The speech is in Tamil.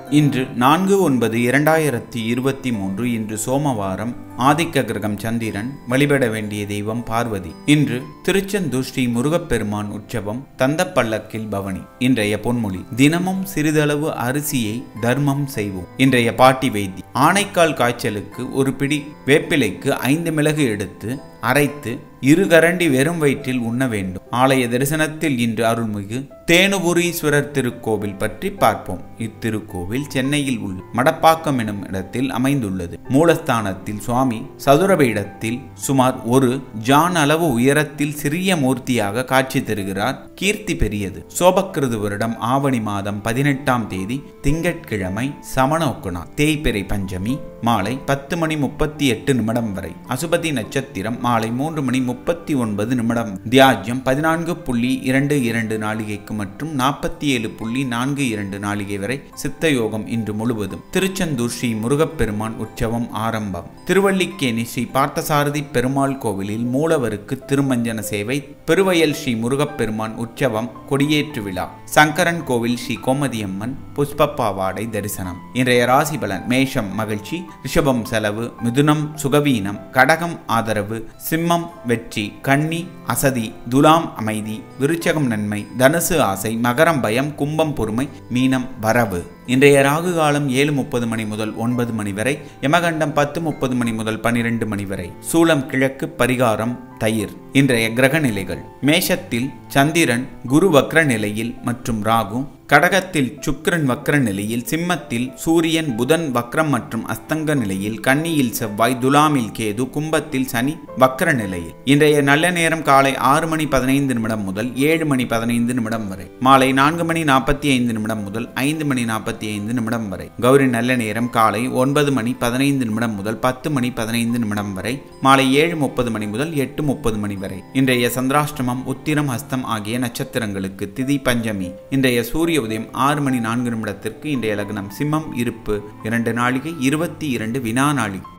இன்று நான்கு ஒன்பது இரண்டாயிரத்தி இருபத்தி மூன்று இன்று சோமவாரம் ஆதிக்க கிரகம் சந்திரன் வழிபட வேண்டிய தெய்வம் பார்வதி இன்று திருச்செந்தூர் ஸ்ரீ முருகப்பெருமான் உற்சவம் தந்தப்பள்ளக்கில் பவனி இன்றைய பொன்மொழி தினமும் சிறிதளவு அரிசியை தர்மம் செய்வோம் இன்றைய பாட்டி வைத்தி ஆனைக்கால் காய்ச்சலுக்கு ஒரு பிடி வேப்பிலைக்கு ஐந்து மிளகு எடுத்து அரைத்து இரு கரண்டி வெறும் வயிற்றில் உண்ண வேண்டும் ஆலய தரிசனத்தில் இன்று அருள்மிகு தேனுபுரீஸ்வரர் திருக்கோவில் பற்றி பார்ப்போம் இத்திருக்கோவில் சென்னையில் உள்ள மடப்பாக்கம் எனும் இடத்தில் அமைந்துள்ளது மூலஸ்தானத்தில் சுவாமி சதுரபீடத்தில் சுமார் ஒரு ஜான் அளவு உயரத்தில் சிறிய மூர்த்தியாக காட்சி தருகிறார் கீர்த்தி பெரியது சோபக்கிருது வருடம் ஆவணி மாதம் பதினெட்டாம் தேதி திங்கட்கிழமை சமணோக்குணா தேய்பிறை பஞ்சமி மாலை பத்து மணி முப்பத்தி எட்டு நிமிடம் வரை அசுபதி நட்சத்திரம் மாலை மூன்று மணி முப்பத்தி ஒன்பது நிமிடம் தியாஜ்யம் பதினான்கு புள்ளி இரண்டு இரண்டு நாளிகைக்கு மற்றும் நாற்பத்தி ஏழு புள்ளி நான்கு இரண்டு நாளிகை வரை சித்த யோகம் இன்று முழுவதும் திருச்செந்தூர் ஸ்ரீ முருகப்பெருமான் உற்சவம் ஆரம்பம் திருவல்லிக்கேணி ஸ்ரீ பார்த்தசாரதி பெருமாள் கோவிலில் மூலவருக்கு திருமஞ்சன சேவை பெருவயல் ஸ்ரீ முருகப்பெருமான் உற்சவம் கொடியேற்று விழா சங்கரன் கோவில் ஸ்ரீ கோமதியம்மன் புஷ்பப்பாவாடை தரிசனம் இன்றைய ராசி பலன் மேஷம் மகிழ்ச்சி ரிஷபம் செலவு மிதுனம் சுகவீனம் கடகம் ஆதரவு சிம்மம் வெற்றி கன்னி அசதி துலாம் அமைதி விருச்சகம் நன்மை தனுசு ஆசை மகரம் பயம் கும்பம் பொறுமை மீனம் வரவு இன்றைய ராகு காலம் ஏழு முப்பது மணி முதல் ஒன்பது மணி வரை யமகண்டம் பத்து முப்பது மணி முதல் பனிரெண்டு மணி வரை சூலம் கிழக்கு பரிகாரம் தயிர் இன்றைய கிரக நிலைகள் மேஷத்தில் சந்திரன் குரு வக்ர நிலையில் மற்றும் ராகு கடகத்தில் சுக்கிரன் வக்ர நிலையில் சிம்மத்தில் சூரியன் புதன் வக்ரம் மற்றும் அஸ்தங்க நிலையில் கன்னியில் செவ்வாய் துலாமில் கேது கும்பத்தில் சனி வக்ர நிலையில் இன்றைய நல்ல நேரம் காலை ஆறு மணி பதினைந்து நிமிடம் முதல் ஏழு மணி பதினைந்து நிமிடம் வரை மாலை நான்கு மணி நாற்பத்தி ஐந்து நிமிடம் முதல் ஐந்து மணி நாற்பத்தி ஐந்து நிமிடம் வரை கௌரி நல்ல நேரம் காலை ஒன்பது மணி பதினைந்து நிமிடம் முதல் பத்து மணி பதினைந்து நிமிடம் வரை மாலை ஏழு முப்பது மணி முதல் எட்டு முப்பது மணி வரை இன்றைய சந்திராஷ்டமம் உத்திரம் ஹஸ்தம் ஆகிய நட்சத்திரங்களுக்கு திதி பஞ்சமி இன்றைய சூரிய உதயம் ஆறு மணி நான்கு நிமிடத்திற்கு இன்றைய லக்னம் சிம்மம் இருப்பு இரண்டு நாளிகை இருபத்தி இரண்டு வினா நாளிகை